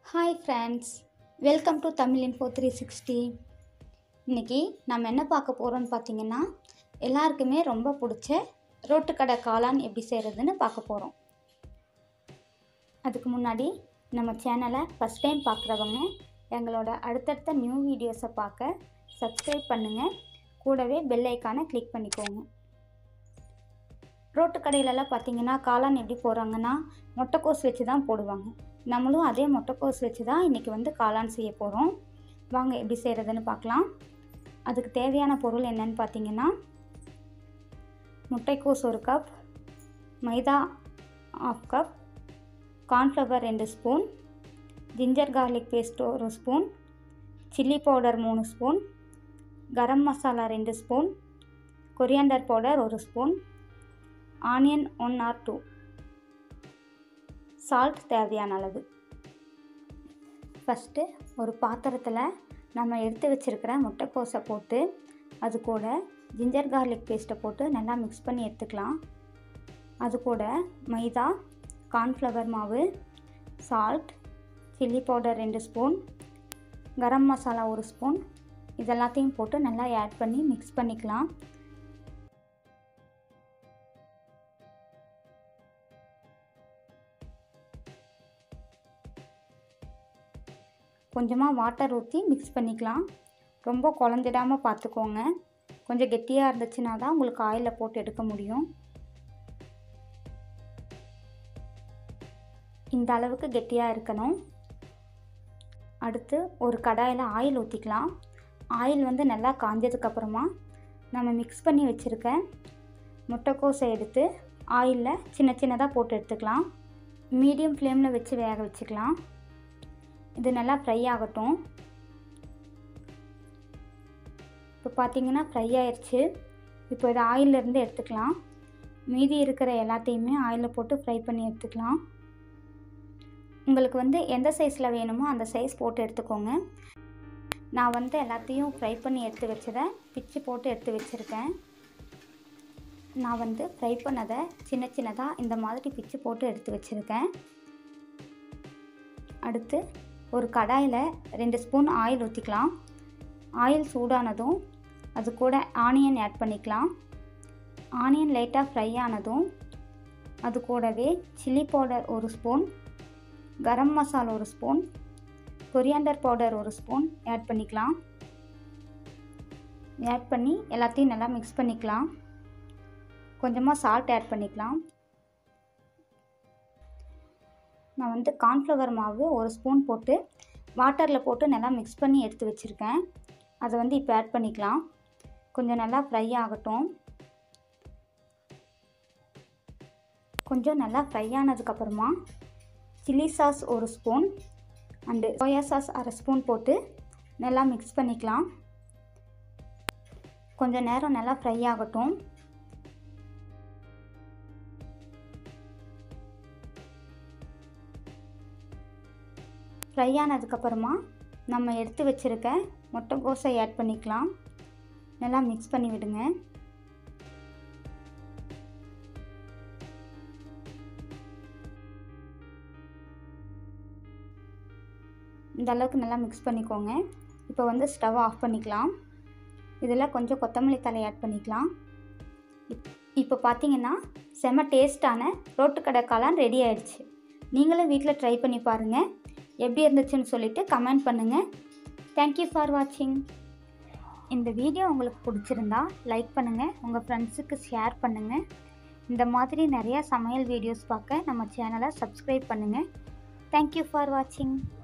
hi friends welcome to Tamil info three sixty இன்றைக்கி நம்ம என்ன பார்க்க போகிறோம்னு பார்த்தீங்கன்னா எல்லாருக்குமே ரொம்ப பிடிச்ச ரோட்டுக்கடை காளான் எப்படி செய்கிறதுன்னு பார்க்க போகிறோம் அதுக்கு முன்னாடி நம்ம சேனலை ஃபஸ்ட் டைம் பார்க்குறவங்க எங்களோட அடுத்தடுத்த நியூ வீடியோஸை பார்க்க சப்ஸ்கிரைப் பண்ணுங்கள் கூடவே பெல் ஐக்கானை கிளிக் பண்ணிக்கோங்க ரோட்டு கடையிலலாம் பார்த்தீங்கன்னா காளான் எப்படி போடுறாங்கன்னா முட்டைக்கோஸ் வச்சு தான் போடுவாங்க நம்மளும் அதே முட்டைக்கோஸ் வச்சு தான் இன்றைக்கி வந்து காளான் செய்ய போகிறோம் வாங்க எப்படி செய்கிறதுன்னு பார்க்கலாம் அதுக்கு தேவையான பொருள் என்னன்னு பார்த்தீங்கன்னா முட்டைக்கோஸ் ஒரு cup maida half cup cornflour ரெண்டு ஸ்பூன் ஜிஞ்சர் கார்லிக் பேஸ்ட் ஒரு ஸ்பூன் சில்லி பவுடர் மூணு ஸ்பூன் கரம் மசாலா ரெண்டு ஸ்பூன் கொரியாண்டர் பவுடர் ஒரு spoon onion one or two salt தேவையான அளவு ஃபஸ்ட்டு ஒரு பாத்திரத்தில் நம்ம எடுத்து வச்சுருக்கிற முட்டைக்கோஸை போட்டு அது கூட ஜிஞ்சர் கார்லிக் பேஸ்ட்டை போட்டு நல்லா மிக்ஸ் பண்ணி எடுத்துக்கலாம் அது கூட மைதா கார்ன்ஃப்ளவர் மாவு சால்ட் சில்லி பவுடர் ரெண்டு ஸ்பூன் கரம் மசாலா ஒரு ஸ்பூன் இதெல்லாத்தையும் போட்டு நல்லா ஆட் பண்ணி மிக்ஸ் பண்ணிக்கலாம் கொஞ்சமாக வாட்டர் ஊற்றி மிக்ஸ் பண்ணிக்கலாம் ரொம்ப குழஞ்சிடாமல் பார்த்துக்கோங்க கொஞ்சம் கெட்டியாக இருந்துச்சுன்னா தான் உங்களுக்கு ஆயிலில் போட்டு எடுக்க முடியும் இந்த அளவுக்கு கெட்டியாக இருக்கணும் அடுத்து ஒரு கடாயில் ஆயில் ஊற்றிக்கலாம் ஆயில் வந்து நல்லா காஞ்சதுக்கப்புறமா நம்ம மிக்ஸ் பண்ணி வச்சுருக்க முட்டைக்கோஸை எடுத்து ஆயிலில் சின்ன சின்னதாக போட்டு எடுத்துக்கலாம் மீடியம் ஃப்ளேமில் வச்சு வேக வச்சுக்கலாம் இது நல்லா ஃப்ரை ஆகட்டும் இப்போ பார்த்தீங்கன்னா ஃப்ரை ஆயிடுச்சு இப்போ இதை ஆயிலிருந்து எடுத்துக்கலாம் மீதி இருக்கிற எல்லாத்தையுமே ஆயிலில் போட்டு ஃப்ரை பண்ணி எடுத்துக்கலாம் உங்களுக்கு வந்து எந்த சைஸில் வேணுமோ அந்த சைஸ் போட்டு எடுத்துக்கோங்க நான் வந்து எல்லாத்தையும் ஃப்ரை பண்ணி எடுத்து வச்சதை பிச்சு போட்டு எடுத்து வச்சுருக்கேன் நான் வந்து ஃப்ரை பண்ணதை சின்ன சின்னதாக இந்த மாதிரி பிச்சு போட்டு எடுத்து வச்சுருக்கேன் அடுத்து ஒரு கடாயில் ரெண்டு ஸ்பூன் ஆயில் ஊற்றிக்கலாம் ஆயில் சூடானதும் அது கூட ஆனியன் ஆட் பண்ணிக்கலாம் ஆனியன் லைட்டாக ஃப்ரை ஆனதும் அது கூடவே சில்லி பவுடர் ஒரு ஸ்பூன் கரம் மசாலா ஒரு ஸ்பூன் கொரியாண்டர் பவுடர் ஒரு ஸ்பூன் ஆட் பண்ணிக்கலாம் ஆட் பண்ணி எல்லாத்தையும் நல்லா மிக்ஸ் பண்ணிக்கலாம் கொஞ்சமாக சால்ட் ஆட் பண்ணிக்கலாம் நான் வந்து கார்ன்ஃப்ளவர் மாவு ஒரு ஸ்பூன் போட்டு வாட்டரில் போட்டு நல்லா மிக்ஸ் பண்ணி எடுத்து வச்சுருக்கேன் அதை வந்து இப்போ ஆட் பண்ணிக்கலாம் கொஞ்சம் நல்லா ஃப்ரை ஆகட்டும் கொஞ்சம் நல்லா ஃப்ரை ஆனதுக்கப்புறமா சில்லி சாஸ் ஒரு ஸ்பூன் அண்டு சோயா சாஸ் அரை ஸ்பூன் போட்டு நல்லா மிக்ஸ் பண்ணிக்கலாம் கொஞ்சம் நேரம் நல்லா ஃப்ரை ஆகட்டும் ஃப்ரை ஆனதுக்கப்புறமா நம்ம எடுத்து வச்சுருக்க முட்டைக்கோஸை ஆட் பண்ணிக்கலாம் நல்லா மிக்ஸ் பண்ணி விடுங்க இந்த அளவுக்கு நல்லா மிக்ஸ் பண்ணிக்கோங்க இப்போ வந்து ஸ்டவ் ஆஃப் பண்ணிக்கலாம் இதில் கொஞ்சம் கொத்தமல்லி தலை ஆட் பண்ணிக்கலாம் இப்போ பார்த்தீங்கன்னா செம டேஸ்ட்டான ரோட்டுக்கடை காளான் ரெடி ஆயிடுச்சு நீங்களும் வீட்டில் ட்ரை பண்ணி பாருங்கள் எப்படி இருந்துச்சுன்னு சொல்லிவிட்டு கமெண்ட் பண்ணுங்கள் தேங்க்யூ ஃபார் வாட்சிங் இந்த வீடியோ உங்களுக்கு பிடிச்சிருந்தா லைக் பண்ணுங்கள் உங்கள் ஃப்ரெண்ட்ஸுக்கு ஷேர் பண்ணுங்கள் இந்த மாதிரி நிறையா சமையல் வீடியோஸ் பார்க்க நம்ம சேனலை சப்ஸ்கிரைப் பண்ணுங்கள் தேங்க்யூ ஃபார் வாட்சிங்